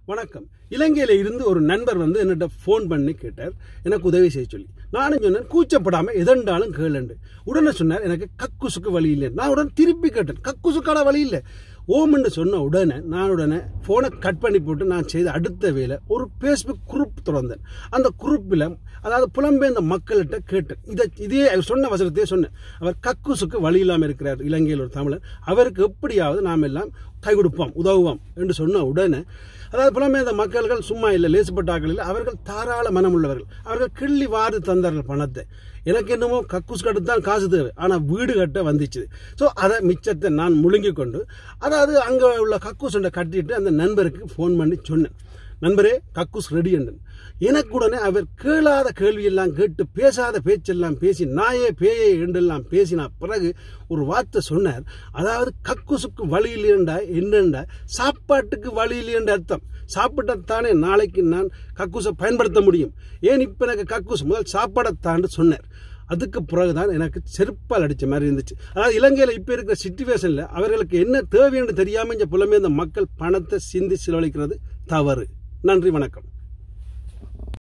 வணக்கம் இலங்கையில இருந்து ஒரு நண்பர் வந்து என்னிட்ட ஃபோன் பண்ணி கேட்டார் எனக்கு உதவி செய்ய சொல்லி நானும் சொன்னேன் கூச்சப்படாம எதண்டாலும் கேளுண்டு உடனே சொன்னார் எனக்கு கக்குசுக்கு வழி இல்லை நான் உடனே திருப்பி கேட்டேன் கக்குசுக்கான வழி இல்லை ஓம்னு சொன்ன உடனே நான் உடனே ஃபோனை கட் பண்ணி போட்டு நான் செய்த அடுத்த வேலை ஒரு ஃபேஸ்புக் குரூப் திறந்தேன் அந்த குரூப்பில் அதாவது புலம்பெயர்ந்த மக்கள்கிட்ட கேட்டேன் இதை இதே அவர் சொன்ன வசனத்தையே சொன்னேன் அவர் கக்குசுக்கு வழி இல்லாமல் இருக்கிறார் இலங்கையில் ஒரு தமிழர் அவருக்கு எப்படியாவது நாம் எல்லாம் கை கொடுப்போம் உதவுவோம் என்று சொன்ன உடனே அதாவது புலம்பெயர்ந்த மக்கள்கள் சும்மா இல்லை லேசுப்பட்ட ஆட்கள் இல்லை அவர்கள் தாராள மனமுள்ளவர்கள் அவர்கள் கிள்ளி வாரி தந்தார்கள் பணத்தை எனக்கு என்னமோ கக்கூஸ் கட்டு தான் காசு தேவை ஆனால் வீடு கட்ட வந்துச்சு ஸோ அதை மிச்சத்தை நான் முழுங்கி கொண்டு அதாவது அங்கே உள்ள கக்கூஸ் கட்டிட்டு அந்த நண்பருக்கு ஃபோன் பண்ணி சொன்னேன் நண்பரே கக்கூஸ் ரெடி என்றன் எனக்கு உடனே அவர் கேளாத கேள்வியெல்லாம் கேட்டு பேசாத பேச்செல்லாம் பேசி நாயே பேயே என்றெல்லாம் பேசின பிறகு ஒரு வார்த்தை சொன்னார் அதாவது கக்குசுக்கு வழி இல்லையண்டா என்னண்டா சாப்பாட்டுக்கு வழி இல்லையன்ற அர்த்தம் சாப்பிட்டத்தானே நாளைக்கு நான் கக்கூசை பயன்படுத்த முடியும் ஏன் இப்போ எனக்கு கக்கூஸ் முதல் சாப்பாடத்தான்னு சொன்னார் அதுக்கு பிறகுதான் எனக்கு செருப்பால் அடித்த மாதிரி இருந்துச்சு அதாவது இலங்கையில் இப்போ இருக்கிற சுச்சுவேஷனில் அவர்களுக்கு என்ன தேவை என்று தெரியாமல் இந்த புலமே இந்த மக்கள் பணத்தை சிந்தி செலவழிக்கிறது தவறு நன்றி வணக்கம்